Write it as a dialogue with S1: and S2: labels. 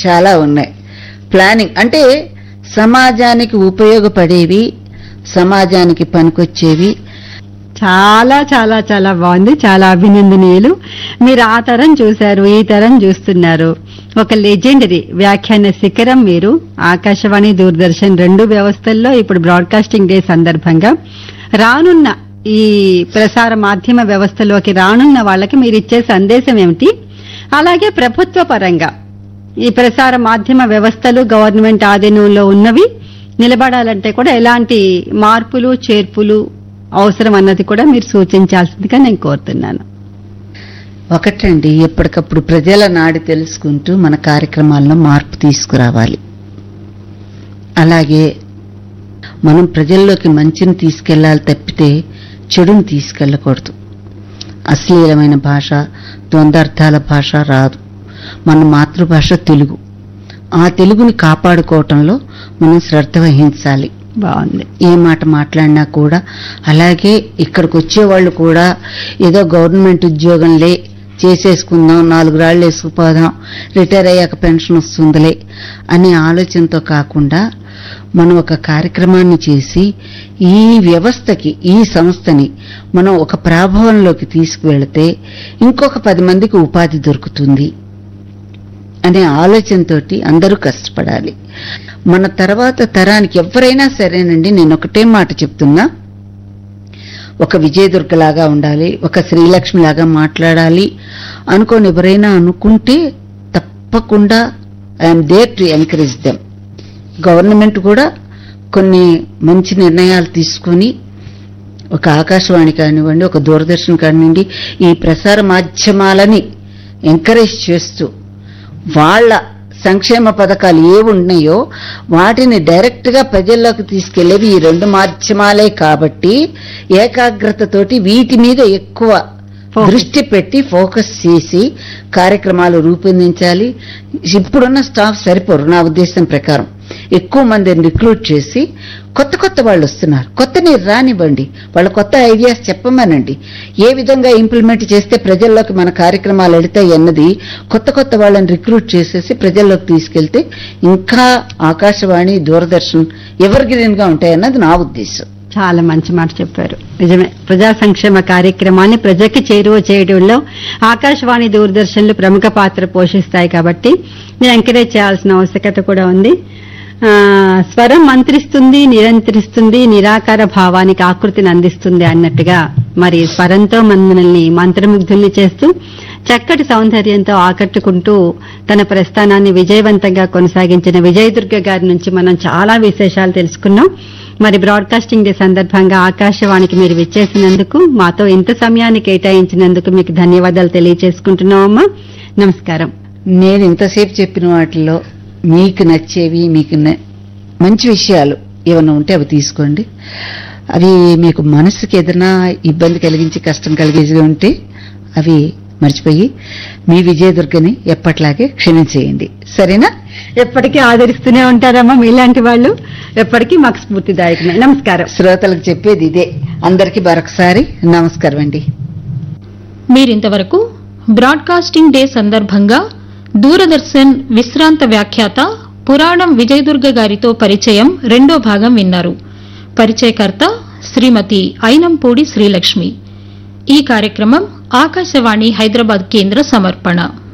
S1: చాలా ఉన్నాయి ప్లానింగ్ అంటే సమాజానికి ఉపయోగపడేవి సమాజానికి పనికొచ్చేవి
S2: చాలా చాలా చాలా బాగుంది చాలా అభినందనీయులు మీరు ఆ తరం చూశారు ఈ తరం చూస్తున్నారు ఒక లెజెండరీ వ్యాఖ్యాన శిఖరం మీరు ఆకాశవాణి దూరదర్శన్ రెండు వ్యవస్థల్లో ఇప్పుడు బ్రాడ్కాస్టింగ్ డే సందర్భంగా రానున్న ఈ ప్రసార మాధ్యమ వ్యవస్థలోకి రానున్న వాళ్ళకి మీరు ఇచ్చే సందేశం ఏమిటి అలాగే ప్రభుత్వ పరంగా ఈ ప్రసార మాధ్యమ వ్యవస్థలు గవర్నమెంట్ ఆధీనంలో ఉన్నవి నిలబడాలంటే కూడా ఎలాంటి మార్పులు చేర్పులు అవసరం అన్నది కూడా మీరు సూచించాల్సిందిగా నేను కోరుతున్నాను
S1: ఒకటండి ఎప్పటికప్పుడు ప్రజల నాడి తెలుసుకుంటూ మన కార్యక్రమాల్లో మార్పు తీసుకురావాలి అలాగే మనం ప్రజల్లోకి మంచిని తీసుకెళ్లాలి తప్పితే చెడుని తీసుకెళ్ళకూడదు అశ్లీలమైన భాష ద్వందార్థాల భాష రాదు మన మాతృభాష తెలుగు ఆ తెలుగుని కాపాడుకోవటంలో మనం శ్రద్ధ వహించాలి
S2: బాగుంది
S1: ఏ మాట మాట్లాడినా కూడా అలాగే ఇక్కడికి వచ్చేవాళ్ళు కూడా ఏదో గవర్నమెంట్ ఉద్యోగంలే చేసేసుకుందాం నాలుగు రాళ్ళు వేసుకుపోదాం రిటైర్ అయ్యాక పెన్షన్ వస్తుందిలే అనే ఆలోచనతో కాకుండా మనం ఒక కార్యక్రమాన్ని చేసి ఈ వ్యవస్థకి ఈ సంస్థని మనం ఒక ప్రాభవంలోకి తీసుకువెళితే ఇంకొక పది మందికి ఉపాధి దొరుకుతుంది అనే ఆలోచనతోటి అందరూ కష్టపడాలి మన తర్వాత తరానికి ఎవరైనా సరేనండి నేను ఒకటే మాట చెప్తున్నా ఒక విజయదుర్గలాగా ఉండాలి ఒక శ్రీలక్ష్మి లాగా మాట్లాడాలి అనుకోని ఎవరైనా అనుకుంటే తప్పకుండా I'm there to encourage them government కూడా కొన్ని మంచి నిర్ణయాలు తీసుకొని ఒక ఆకాశవాణి కానివ్వండి ఒక దూరదర్శన్ కానివ్వండి ఈ ప్రసార మాధ్యమాలని ఎంకరేజ్ చేస్తూ వాళ్ళ సంక్షేమ పథకాలు ఏవి ఉన్నాయో వాటిని డైరెక్ట్ గా ప్రజల్లోకి తీసుకెళ్లేవి ఈ రెండు మాధ్యమాలే కాబట్టి ఏకాగ్రతతోటి వీటి మీద ఎక్కువ
S2: Focus.
S1: దృష్టి పెట్టి ఫోకస్ చేసి కార్యక్రమాలు రూపొందించాలి ఇప్పుడున్న స్టాఫ్ సరిపోరు నా ఉద్దేశం ప్రకారం ఎక్కువ మందిని రిక్రూట్ చేసి కొత్త కొత్త వాళ్ళు వస్తున్నారు కొత్తని రానివ్వండి వాళ్ళ కొత్త ఐడియాస్ చెప్పమనండి ఏ విధంగా ఇంప్లిమెంట్ చేస్తే ప్రజల్లోకి మన కార్యక్రమాలు వెళతాయి అన్నది కొత్త కొత్త వాళ్ళని రిక్రూట్ చేసేసి ప్రజల్లోకి తీసుకెళ్తే ఇంకా ఆకాశవాణి దూరదర్శన్ ఎవర్ గ్రీన్ గా ఉంటాయన్నది నా ఉద్దేశం
S2: చాలా మంచి మాట చెప్పారు నిజమే ప్రజా సంక్షేమ కార్యక్రమాన్ని ప్రజకి చేరువ చేయడంలో ఆకాశవాణి దూరదర్శన్లు ప్రముఖ పాత్ర పోషిస్తాయి కాబట్టి మీరు ఎంకరేజ్ చేయాల్సిన ఆవశ్యకత కూడా ఉంది ఆ, స్వరం మంత్రిస్తుంది నిరంతరిస్తుంది నిరాకార భావానికి ఆకృతిని అందిస్తుంది అన్నట్టుగా మరి స్వరంతో మనల్ని మంత్రముగ్ధుల్ని చేస్తూ చక్కటి సౌందర్యంతో ఆకట్టుకుంటూ తన ప్రస్థానాన్ని విజయవంతంగా కొనసాగించిన విజయదుర్గ గారి నుంచి మనం చాలా విశేషాలు తెలుసుకున్నాం మరి బ్రాడ్కాస్టింగ్ డే సందర్భంగా ఆకాశవాణికి మీరు విచ్చేసినందుకు మాతో ఇంత సమయాన్ని కేటాయించినందుకు మీకు ధన్యవాదాలు తెలియజేసుకుంటున్నామమ్మా నమస్కారం
S1: నేను ఇంతసేపు చెప్పిన వాటిల్లో మీకు నచ్చేవి మీకు న- మంచి విషయాలు ఏమైనా ఉంటే అవి తీసుకోండి అవి మీకు మనసుకి ఏదైనా ఇబ్బంది కలిగించి కష్టం కలిగేసి ఉంటే అవి మర్చిపోయి మీ విజయదుర్గని ఎప్పట్లాగే క్షమించేయండి సరేనా
S2: ఎప్పటికీ ఆదరిస్తూనే ఉంటారమ్మా మీలాంటి వాళ్ళు ఎప్పటికీ మాకు స్ఫూర్తిదాయకమే నమస్కారం
S1: శ్రోతలకు చెప్పేది ఇదే అందరికీ మరొకసారి నమస్కారం అండి
S3: మీరింతవరకు బ్రాడ్కాస్టింగ్ డే సందర్భంగా దూరదర్శన్ విశ్రాంత వ్యాఖ్యాత పురాణం విజయదుర్గ గారితో పరిచయం రెండో భాగం విన్నారు పరిచయకర్త శ్రీమతి ఐనంపూడి శ్రీలక్ష్మి ఈ కార్యక్రమం ఆకాశవాణి హైదరాబాద్ కేంద్ర సమర్పణ